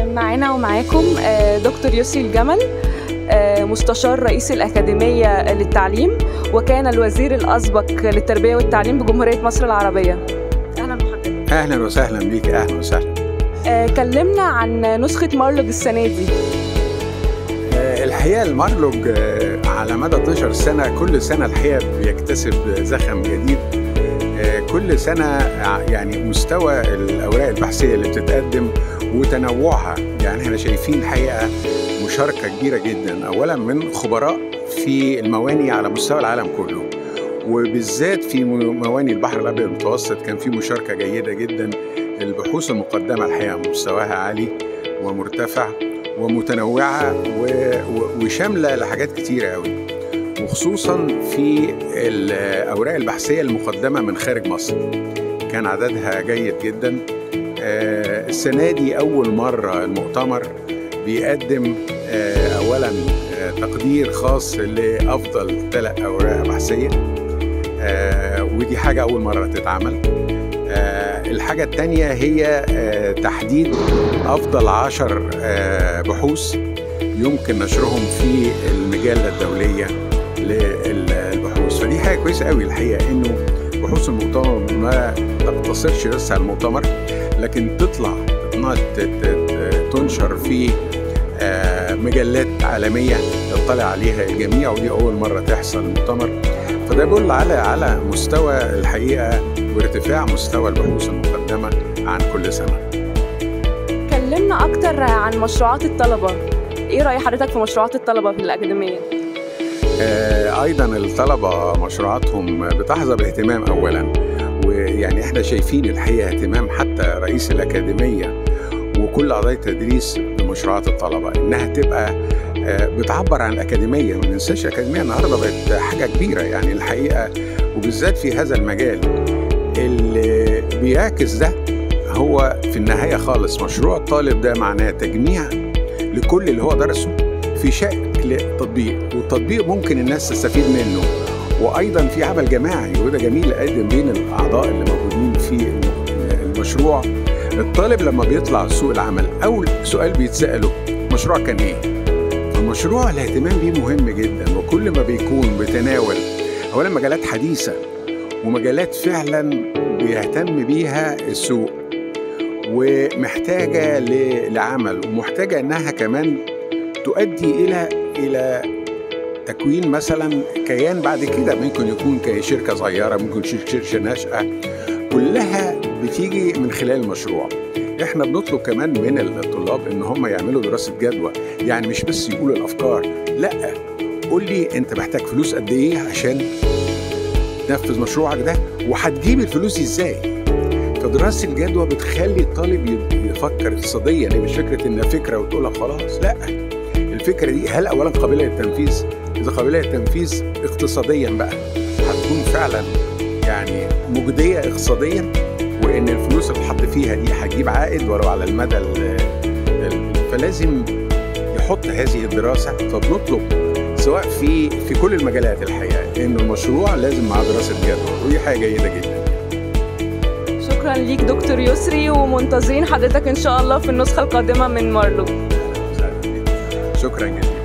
كان معانا ومعاكم آه، دكتور يسري الجمل آه، مستشار رئيس الأكاديمية للتعليم وكان الوزير الأسبق للتربية والتعليم بجمهورية مصر العربية أهلا بحضرتك اهلا وسهلا بيك اهلا وسهلا آه، كلمنا عن نسخة مارلوج السنة دي آه، الحقيقه المارلوج آه، على مدى 12 سنه كل سنه الحقيقه بيكتسب زخم جديد آه، كل سنه ع- يعني مستوى الاوراق البحثيه اللي بتتقدم وتنوعها يعني احنا شايفين الحقيقه مشاركه كبيره جدا اولا من خبراء في المواني على مستوى العالم كله وبالذات في م- مواني البحر الابيض المتوسط كان في مشاركه جيده جدا البحوث المقدمه الحقيقه مستواها عالي ومرتفع ومتنوعه و... و... وشامله لحاجات كتيره قوي وخصوصا في الاوراق البحثيه المقدمه من خارج مصر كان عددها جيد جدا آه، السنه دي اول مره المؤتمر بيقدم آه، اولا آه، تقدير خاص لافضل ثلاث اوراق بحثيه آه، ودي حاجه اول مره تتعمل آه، الحاجة التانية هي آه، تحديد أفضل عشر آه، بحوث يمكن نشرهم في المجلة الدولية للبحوث فدي حاجة كويسة قوي الحقيقة إنه بحوث المؤتمر ما تقتصرش بس على المؤتمر لكن تطلع تطلع- ت- ت- تنشر في آه، مجلات عالمية يطلع عليها الجميع ودي أول مرة تحصل المؤتمر فده بيدل على على مستوى الحقيقة وارتفاع مستوى البحوث المقدمة عن كل سنة كلمنا أكتر عن مشروعات الطلبة إيه رأي حضرتك في مشروعات الطلبة في الأكاديمية؟ آه، أيضا الطلبة مشروعاتهم بتحظى باهتمام أولا ويعني احنا شايفين الحقيقة اهتمام حتى رئيس الأكاديمية وكل أعضاء التدريس بمشروعات الطلبة إنها تبقى آه، بتعبر عن الأكاديمية ما ننساش الأكاديمية النهاردة بقت حاجة كبيرة يعني الحقيقة وبالذات في هذا المجال اللي بيعكس ده هو في النهاية خالص مشروع الطالب ده معناه تجميع لكل اللي هو درسه في شكل تطبيق والتطبيق ممكن الناس تستفيد منه وايضا في عمل جماعي وده جميل قدم بين الاعضاء اللي موجودين في الم- المشروع الطالب لما بيطلع سوق العمل اول سؤال بيتساله مشروع كان ايه فالمشروع الاهتمام بيه مهم جدا وكل ما بيكون بيتناول اولا مجالات حديثه ومجالات فعلا بيهتم بيها السوق ومحتاجه ل- لعمل ومحتاجه انها كمان تؤدي الى الى تكوين مثلا كيان بعد كده ممكن يكون كشركه صغيره ممكن شر- شركه ناشئه كلها بتيجي من خلال المشروع احنا بنطلب كمان من الطلاب ان هم يعملوا دراسه جدوى يعني مش بس يقولوا الافكار لا قول لي انت محتاج فلوس قد ايه عشان تنفذ مشروعك ده وهتجيب الفلوس دي ازاي فدراسه الجدوى بتخلي الطالب ي- يفكر اقتصاديا هي مش فكره انها فكره وتقولها خلاص لا الفكره دي هل اولا قابله للتنفيذ اذا قابله للتنفيذ اقتصاديا بقى هتكون فعلا يعني مجديه اقتصاديا وان الفلوس اللي اتحط فيها دي هتجيب عائد ولو على المدى ال- ال- فلازم يحط هذه الدراسه فبنطلب سواء في في كل المجالات الحقيقه انه المشروع لازم معاه دراسه جدوى ودي حاجه جيده جدا شكرا ليك دكتور يسري ومنتظرين حضرتك إن شاء الله في النسخة القادمة من مارلوج شكرا جدا